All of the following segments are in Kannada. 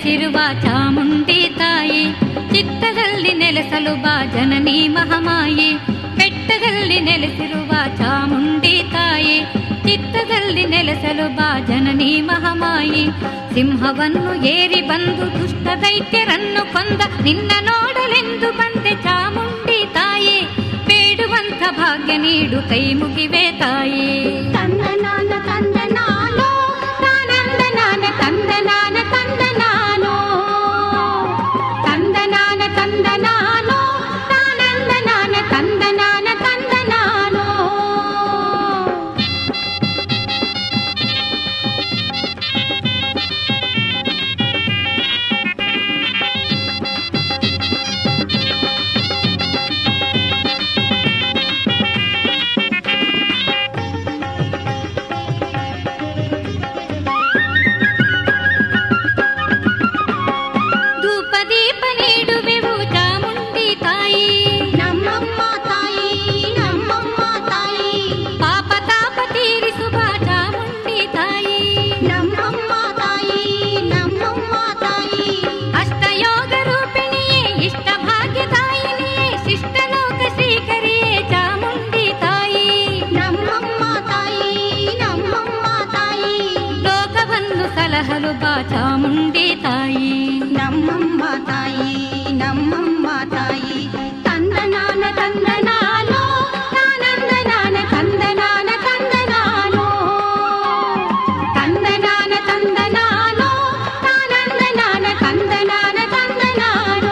ನೆಲೆಸಿರುವ ಚಾಮುಂಡಿ ತಾಯಿ ಚಿತ್ತದಲ್ಲಿ ನೆಲೆಸಲು ಬಾ ಜನನಿ ಮಹಾಮಾಯಿ ಬೆಟ್ಟದಲ್ಲಿ ನೆಲೆಸಿರುವ ಚಾಮುಂಡಿ ತಾಯಿ ಚಿತ್ತದಲ್ಲಿ ನೆಲೆಸಲು ಬಾ ಜನನಿ ಮಹಾಮಾಯಿ ಸಿಂಹವನ್ನು ಏರಿ ಬಂದು ದುಷ್ಟ ದೈತ್ಯರನ್ನು ಕೊಂದ ನಿನ್ನ ನೋಡಲೆಂದು ಬಂದೆ ಚಾಮುಂಡಿ ತಾಯಿ ಬೇಡುವಂತ ಭಾಗ್ಯ ನೀಡು ಕೈ ಮುಗಿವೆ ತಾಯಿ ತಂದನಾನ ತಂದನಾನೋ ತಾನಂದನಾನ ತಂದನಾನ ತಂದನಾನೋ ತಂದನಾನ ತಂದನಾನೋ ತಾನಂದನಾನ ತಂದನಾನ ತಂದನಾನೋ ಧೂಪ ದೀಪ ನೀಡುವೆವು ಚಾಮುಂಡಿ ತಾಯಿ ನಮ್ಮಮ್ಮ ತಾಯಿ ನಮ್ಮಮ್ಮ ತಾಯಿ ಪಾಪ ತಾಪ ತೀರಿಸುವ ಚಾಮುಂಡಿ ತಾಯಿ ನಮ್ಮಮ್ಮ ತಾಯಿ ನಮ್ಮಮ್ಮ ತಾಯಿ ಅಷ್ಟಯೋಗ ರೂಪಿಣಿಯೇ ಇಷ್ಟ ಭಾಗ್ಯ ತಾಯಿನಿಯೇ ಶಿಷ್ಟ ಲೋಕ ಶ್ರೀಕರಿಯೇ ಚಾಮುಂಡಿ ತಾಯಿ ನಮ್ಮಮ್ಮ ತಾಯಿ ನಮ್ಮಮ್ಮ ತಾಯಿ ಲೋಕವನ್ನು ಸಲಹಲು ಬಾ ಚಾಮುಂಡಿ ತಾಯಿ ನಮ್ಮಮ್ಮ ತಾಯಿ ನಮ್ಮಮ್ಮ ತಾಯಿ ತಂದನಾನ ತಂದನಾನೋ ತಾನಂದನಾನ ತಂದನಾನ ತಂದನಾನೋ ತಂದನಾನ ತಂದನಾನೋ ತಾನಂದನಾನ ತಂದನಾನ ತಂದನಾನೋ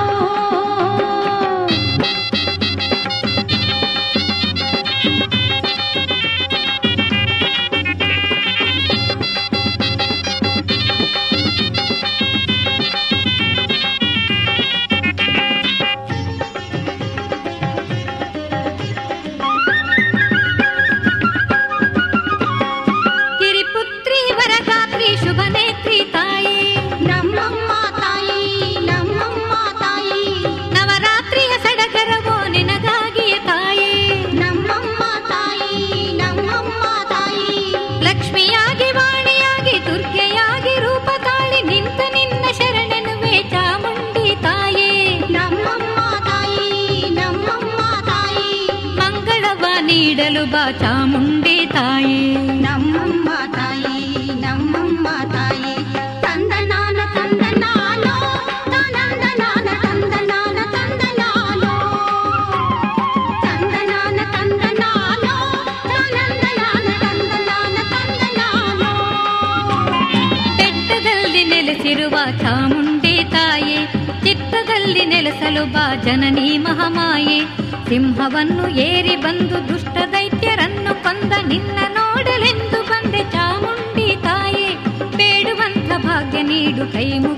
ಗಿರಿಪುತ್ರಿ ವರಗಾತ್ರಿ ಶುಭ ನೇತ್ರಿ ತಾಯಿ ನಮ್ಮಮ್ಮ ತಾಯಿ ನಮ್ಮಮ್ಮ ತಾಯಿ ನವರಾತ್ರಿಯ ಸಡಗರವೋ ನಿನಗಾಗಿಯೇ ತಾಯಿ ನಮ್ಮಮ್ಮ ತಾಯಿ ನಮ್ಮಮ್ಮ ತಾಯಿ ಲಕ್ಷ್ಮಿಯಾಗಿ ವಾಣಿಯಾಗಿ ದುರ್ಗೆಯಾಗಿ ರೂಪ ತಾಳಿ ನಿಂತ ನಿನ್ನ ಶರಣನುವೆ ಚಾಮುಂಡಿ ತಾಯಿ ನಮ್ಮಮ್ಮ ತಾಯಿ ನಮ್ಮಮ್ಮ ತಾಯಿ ಮಂಗಳವ ನೀಡಲು ಬಾ ಚಾಮುಂಡಿ ತಾಯಿ ನಮ್ಮಮ್ಮ ತಾಯಿ ನಮ್ಮಮ್ಮ ತಾಯಿ ತಂದನಾನ ತಂದನಾನೋ ತಾನಂದನಾನ ತಂದನಾನ ತಂದನಾನೋ ತಂದನಾನ ತಂದನಾನೋ ತಾನಂದನಾನ ತಂದನಾನ ತಂದನಾನೋ ಬೆಟ್ಟದಲ್ಲಿ ನೆಲೆಸಿರುವ ಚಾಮುಂಡಿ ತಾಯಿ ಚಿತ್ತದಲ್ಲಿ ನೆಲೆಸಲು ಬಾ ಜನನಿ ಮಹಾಮಾಯಿ ಸಿಂಹವನ್ನು ಏರಿ ಬಂದು ದುಷ್ಟ ದೈತ್ಯರನ್ನು ಕೊಂದ ನಿನ್ನ ನೋಡಲೆಂದು ಬಂದೆ ಚಾಮುಂಡಿ ತಾಯಿ ಬೇಡುವಂತ ಭಾಗ್ಯ ನೀಡು ಕೈ ಮುಗಿ